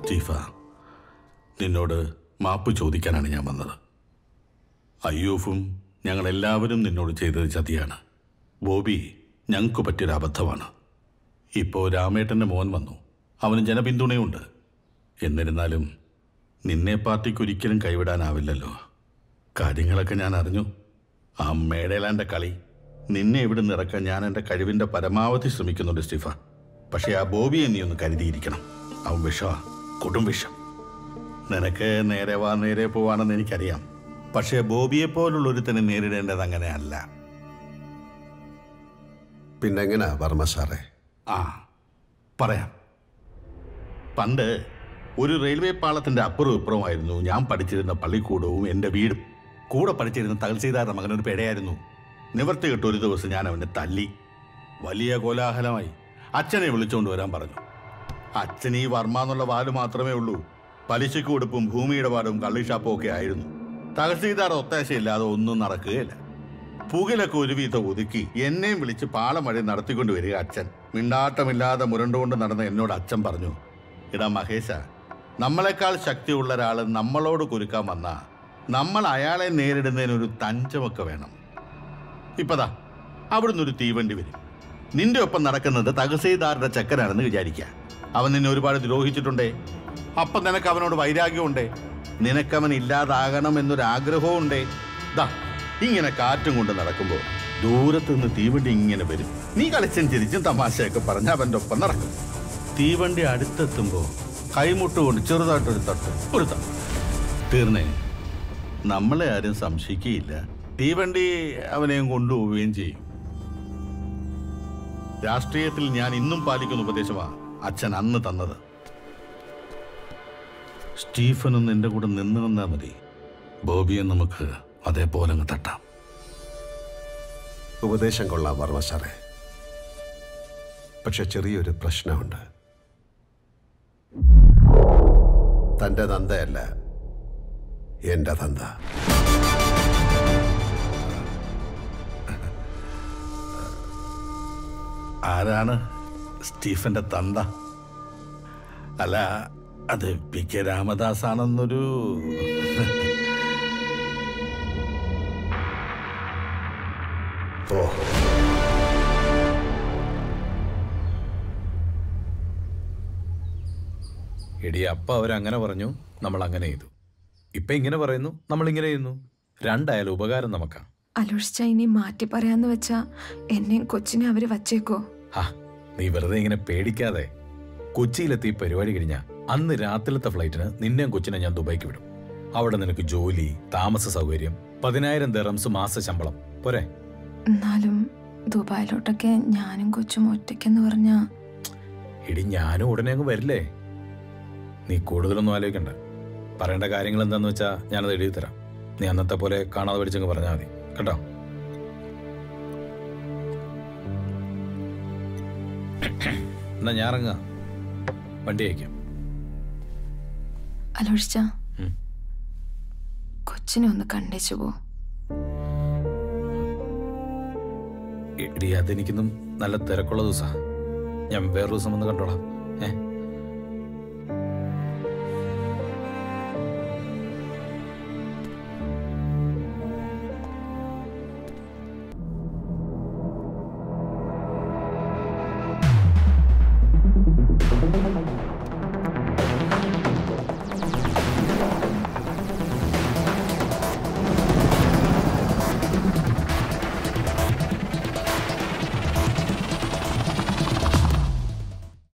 സ്റ്റീഫ നിന്നോട് മാപ്പ് ചോദിക്കാനാണ് ഞാൻ വന്നത് അയ്യൂഫും ഞങ്ങളെല്ലാവരും നിന്നോട് ചെയ്തത് ചതിയാണ് ബോബി ഞങ്ങൾക്ക് പറ്റിയൊരു അബദ്ധമാണ് ഇപ്പോൾ രാമേട്ടൻ്റെ മോൻ വന്നു അവന് ജനപിന്തുണയുണ്ട് എന്നിരുന്നാലും നിന്നെ പാർട്ടിക്ക് ഒരിക്കലും കൈവിടാനാവില്ലല്ലോ കാര്യങ്ങളൊക്കെ ഞാൻ അറിഞ്ഞു ആ മേടേലാൻ്റെ കളി നിന്നെ ഇവിടെ നിറക്കാൻ ഞാൻ എൻ്റെ കഴിവിൻ്റെ പരമാവധി ശ്രമിക്കുന്നുണ്ട് സ്റ്റീഫ പക്ഷേ ആ ബോബിയെ നീ ഒന്ന് കരുതിയിരിക്കണം അവൻ വിഷമാ കൊടും വിഷം നിനക്ക് നേരെ വാ നേരെ പോവാണെന്ന് എനിക്കറിയാം പക്ഷേ ബോബിയെ പോലുള്ള ഒരുത്തനെ നേരിടേണ്ടത് അങ്ങനെയല്ല പിന്നെങ്ങനാ വർമ്മ സാറേ ആ പറയാം പണ്ട് ഒരു റെയിൽവേ പാളത്തിന്റെ അപ്പുറവും ഇപ്പുറമായിരുന്നു ഞാൻ പഠിച്ചിരുന്ന പള്ളിക്കൂടവും എൻ്റെ വീടും കൂടെ പഠിച്ചിരുന്ന തഹസീൽദാരുടെ മകനൊരു പെടയായിരുന്നു നിവർത്തി കിട്ട ഒരു ദിവസം ഞാൻ അവനെ തല്ലി വലിയ കോലാഹലമായി അച്ഛനെ വിളിച്ചുകൊണ്ട് വരാൻ പറഞ്ഞു അച്ഛൻ ഈ വർമ്മ എന്നുള്ള വാല് മാത്രമേ ഉള്ളൂ പലിശയ്ക്ക് കൊടുപ്പും ഭൂമിയുടെ പാടും കള്ളിഷാപ്പും ഒക്കെ ആയിരുന്നു തഹസീൽദാർ ഒത്താശയില്ലാതെ ഒന്നും നടക്കുകയില്ല പുകലൊക്കെ ഒരു വീതം ഒതുക്കി എന്നെയും വിളിച്ച് പാളം വഴി നടത്തിക്കൊണ്ട് വരിക അച്ഛൻ മിണ്ടാട്ടമില്ലാതെ മുരണ്ടുകൊണ്ട് നടന്ന എന്നോട് അച്ഛൻ പറഞ്ഞു ഇടാ മഹേശ നമ്മളെക്കാൾ ശക്തിയുള്ള ഒരാൾ നമ്മളോട് കുരുക്കാൻ വന്ന നമ്മൾ അയാളെ നേരിടുന്നതിന് ഒരു തഞ്ചമൊക്കെ വേണം ഇപ്പതാ അവിടുന്ന് ഒരു തീവണ്ടി വരും നിന്റെ ഒപ്പം നടക്കുന്നത് തഹസീൽദാരുടെ ചക്കനാണെന്ന് വിചാരിക്കുക അവൻ നിന്നെ ഒരുപാട് ദ്രോഹിച്ചിട്ടുണ്ടേ അപ്പം നിനക്ക് അവനോട് വൈരാഗ്യമുണ്ടേ നിനക്കവൻ ഇല്ലാതാകണം എന്നൊരു ആഗ്രഹവും ഉണ്ടേ ദാ ഇങ്ങനെ കാറ്റും കൊണ്ട് നടക്കുമ്പോൾ ദൂരത്ത് നിന്ന് തീവണ്ടി ഇങ്ങനെ വരും നീ കളിച്ചും ചിരിച്ചും തമാശയൊക്കെ പറഞ്ഞ് അവൻ്റെ ഒപ്പം നടക്കും തീവണ്ടി അടുത്തെത്തുമ്പോൾ കൈമുട്ടുകൊണ്ട് ചെറുതായിട്ടൊരു തട്ട് ഒരു തട്ട് തീർന്നേ നമ്മളെ ആരും സംശയിക്കുകയില്ല തീവണ്ടി അവനെയും കൊണ്ടുപോവുകയും ചെയ്യും രാഷ്ട്രീയത്തിൽ ഞാൻ ഇന്നും പാലിക്കുന്ന ഉപദേശമാണ് അച്ഛൻ അന്ന് തന്നത് സ്റ്റീഫനും നിന്റെ കൂടെ നിന്ന് നിന്നാ മതി ബോബിയെ നമുക്ക് അതേപോലെ അങ്ങ് തട്ടാം ഉപദേശം കൊള്ളാം വർമ്മ സാറേ പക്ഷെ ചെറിയൊരു പ്രശ്നമുണ്ട് തൻ്റെ തന്തയല്ല എൻ്റെ തന്ത ആരാണ് സ്റ്റീഫന്റെ തന്ത അല്ല അത് പി കെ രാമദാസ് ആണെന്നൊരു ഓ എടി അപ്പ അവരങ്ങനെ പറഞ്ഞു നമ്മൾ അങ്ങനെ ചെയ്തു ഇപ്പൊ ഇങ്ങനെ പറയുന്നു നമ്മൾ ഇങ്ങനെ ചെയ്യുന്നു രണ്ടായാലും ഉപകാരം നമുക്കാ അലോഷിച്ച ഇനി മാറ്റി പറയാന്ന് വെച്ചാ എന്നെയും കൊച്ചിനെ അവര് വച്ചേക്കോ ഹാ നീ വെറുതെ ഇങ്ങനെ പേടിക്കാതെ കൊച്ചിയിലെത്തി ഈ പരിപാടി കഴിഞ്ഞ അന്ന് രാത്രിലത്തെ ഫ്ലൈറ്റിന് നിന്നെയും കൊച്ചിനെ ഞാൻ ദുബായിക്ക് വിടും അവിടെ നിനക്ക് ജോലി താമസ സൗകര്യം പതിനായിരം ദറംസ് മാസ ശമ്പളം പോരെ എന്നാലും ദുബായിലോട്ടൊക്കെ ഞാനും കൊച്ചും ഒറ്റയ്ക്കെന്ന് പറഞ്ഞാ എടി ഞാനും ഉടനെ അങ്ങ് വരില്ലേ നീ കൂടുതലൊന്നും ആലോചിക്കണ്ട പറയേണ്ട കാര്യങ്ങൾ എന്താന്ന് വെച്ചാ ഞാനത് എഴുതി തരാം നീ അന്നത്തെ പോലെ കാണാതെ പഠിച്ചങ്ങ് പറഞ്ഞാൽ മതി കേട്ടോ എന്നാ ഞാൻ ഇറങ്ങാം വണ്ടി അയക്കാം അലോഷിച്ച ഉം. കൊച്ചിനെ ഒന്ന് കണ്ടേച്ചു പോ എടി അതെനിക്കൊന്നും നല്ല തിരക്കുള്ള ദിവസാ ഞാൻ വേറൊരു ദിവസം വന്ന് കണ്ടോളാം ഏ